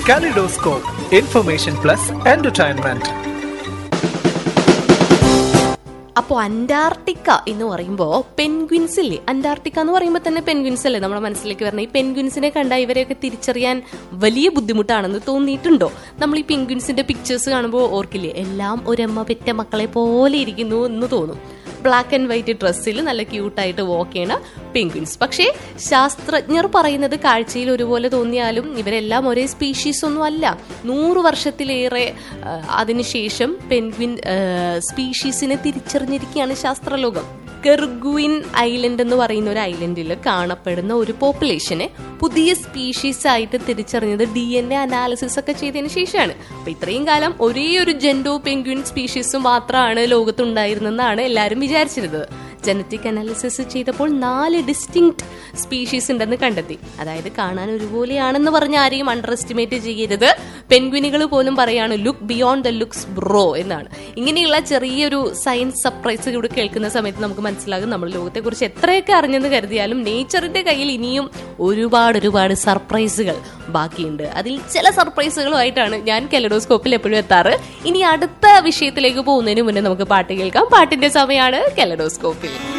Kaleidoscope, information plus entertainment. അപ്പോൾ Antarctica എന്ന് പറയുമ്പോൾ പെൻഗ്വിൻസ് ഇല്ലേ അന്റാർട്ടിക്ക എന്ന് പറയുമ്പോൾ തന്നെ പെൻഗ്വിൻസ് അല്ലേ നമ്മുടെ മനസ്സിലേക്ക് വരുന്നത് ഈ പെൻഗ്വിൻസിനെ കണ്ട ഇവരെയൊക്കെ തിരിച്ചറിയാൻ വലിയ ബുദ്ധിമുട്ടാണെന്ന് തോന്നിയിട്ടുണ്ടോ നമ്മൾ ഈ പെൻഗ്വിൻസിന്റെ പിക്ചേഴ്സ് കാണുമ്പോൾ ഓർക്കില്ലേ എല്ലാം ഒരമ്മ പെറ്റ മക്കളെ പോലെ ഇരിക്കുന്നു എന്ന് തോന്നും ബ്ലാക്ക് ആൻഡ് വൈറ്റ് ഡ്രസ്സിൽ നല്ല ക്യൂട്ടായിട്ട് വാക്ക് ചെയ്യണ പെൻഗ്വിൻസ് പക്ഷേ ശാസ്ത്രജ്ഞർ പറയുന്നത് കാഴ്ചയിൽ ഒരുപോലെ തോന്നിയാലും ഇവരെല്ലാം ഒരേ സ്പീഷീസ് ഒന്നും അല്ല നൂറ് വർഷത്തിലേറെ ആ, അതിനുശേഷം പെൻഗ്വിൻ സ്പീഷീസിനെ തിരിച്ചറിഞ്ഞിരിക്കുകയാണ് ശാസ്ത്രലോകം കെർഗുയിൻ ഐലൻഡ് എന്ന് പറയുന്ന ഒരു ഐലൻഡിൽ കാണപ്പെടുന്ന ഒരു പോപ്പുലേഷനെ പുതിയ സ്പീഷീസ് ആയിട്ട് തിരിച്ചറിഞ്ഞത് ഡി എൻ എ അനാലിസിസ് ഒക്കെ ചെയ്തതിന് ശേഷമാണ് അപ്പൊ ഇത്രയും കാലം ഒരേ ഒരു ജെൻഡോ പെൻഗ്വിൻ സ്പീഷീസ് മാത്രമാണ് ലോകത്തുണ്ടായിരുന്നെന്നാണ് എല്ലാവരും വിചാരിച്ചിരുന്നത് ജനറ്റിക് അനാലിസിസ് ചെയ്തപ്പോൾ നാല് ഡിസ്റ്റിങ്ക്ട് സ്പീഷീസ് ഉണ്ടെന്ന് കണ്ടെത്തി അതായത് കാണാൻ ഒരുപോലെയാണെന്ന് പറഞ്ഞ ആരെയും അണ്ടർ എസ്റ്റിമേറ്റ് ചെയ്യരുത് പെൻഗ്വിനുകൾ പോലും പറയാണ് look beyond the looks bro എന്നാണ് ഇങ്ങനെയുള്ള ചെറിയൊരു സയൻസ് സർപ്രൈസ് ഇവിടെ കേൾക്കുന്ന സമയത്ത് നമുക്ക് മനസ്സിലാകും നമ്മൾ ലോകത്തെക്കുറിച്ച് എത്രയൊക്കെ അറിഞ്ഞെന്ന് കരുതിയാലും നേച്ചറിന്റെ കയ്യിൽ ഇനിയും ഒരുപാട് ഒരുപാട് സർപ്രൈസുകൾ ബാക്കിയുണ്ട് അതിൽ ചില സർപ്രൈസുകളുമായിട്ടാണ് ഞാൻ കെലഡോസ്കോപ്പിൽ എപ്പോഴും എത്താറ് ഇനി അടുത്ത വിഷയത്തിലേക്ക് പോകുന്നതിന് മുന്നേ നമുക്ക് പാട്ട് കേൾക്കാം പാട്ടിന്റെ സമയമാണ് കെലഡോസ്കോപ്പിൽ